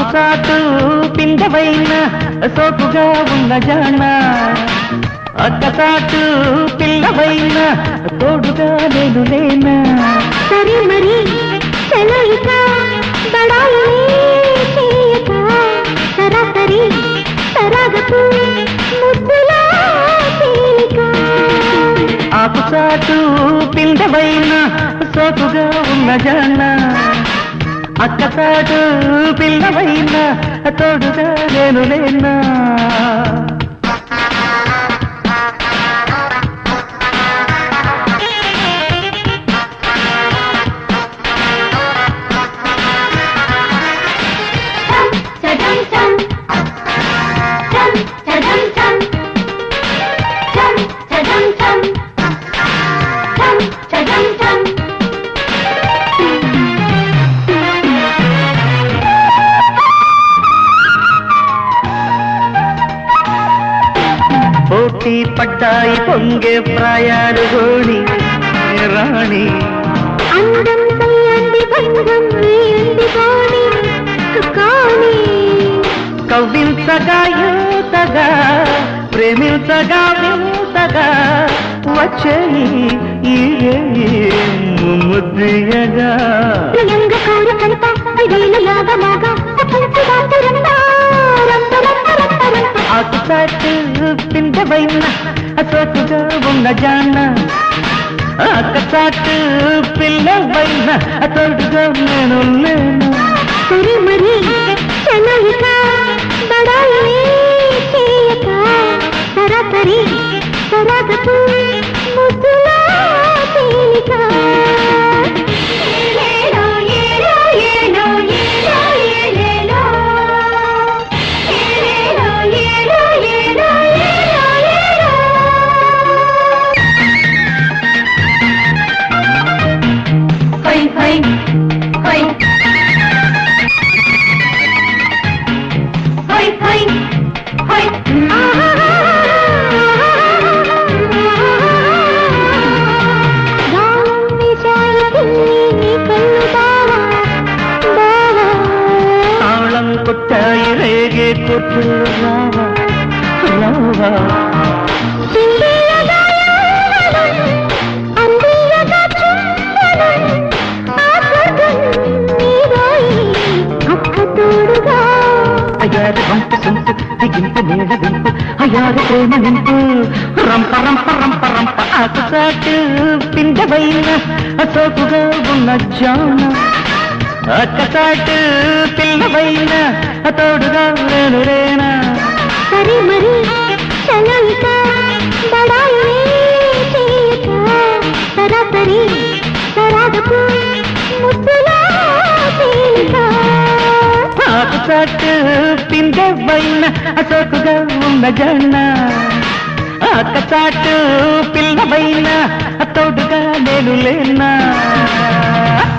ఆకు చాటు పిందవైన సోకుగా ఉన్న జాన అక్క చాటు పిల్లవైన తోడుగా నేను లేనా సరే మరి సెలయిక బడాయి చేయక సరాసరి సరాగపు ముద్దులా తేలిక ఆకు చాటు పిందవైన సోకుగా ఉన్న జాన అక్క చాటు పిల్లవైన తోడుగా నేను లేనా చడం చం చం చడం చం చం చడం చం చం చడం చం పోటీ పడ్డాయి పొంగే ప్రాయాలు గోణి రాణి అందం సయ్యంది భంగం వేయంది కాని కాని కవ్వించగా యూతగా ప్రేమించగా వింతగా వచ్చేయి ఈ ముద్రియగా ప్రియంగ కోరు కల్ప ఐదేళ్ళ యాగమాగా అఖంత దాతరంత రంత రంత రంత రంత ఆకు చాటు పిందవైన అసోకుగా ఉన్న జాన అక్క చాటు పిల్లవైన తోడుగా నేను లేను సరి మరి చెలయిక బడాయి చేయక సరాసరి సరాగపు ముద్దులా తేలిక ఏలేలో, ఏలో, ఏలో, ఏలో, ఏలేలో. ఏలేలో, ఏలో, ఏలో, ఏలో, ఏలో. హై హై హై హై హై హై గానం విశాల నీ కళ్ళు బావా బావా తాళం కొట్టాయి రేగే కొట్టు రావా రావా పిండియగా యావనం, అందియగా చుంబనం, ఆ స్వర్గం నీదోయి, అక్క తోడుగా. అయ్యారు వంట సొంపు దిగింపు నీడ వింపు అయ్యారు ప్రేమ నింపు రంప రంప రంప రంప ఆకు చాటు పిండవైన సోకుగా ఉన్న జాన అక్క చాటు పిల్లవైన తోడుగా నేను రేనా సరి మరి చలయిక, బడాయి చేయక, సరాసరి సరాగపు ముద్దులా తేలిక. ఆకు చాటు పిండవైన సోకుగా ఉన్న జాన అక్క చాటు పిల్లవైన తోడుగా నేను లేనా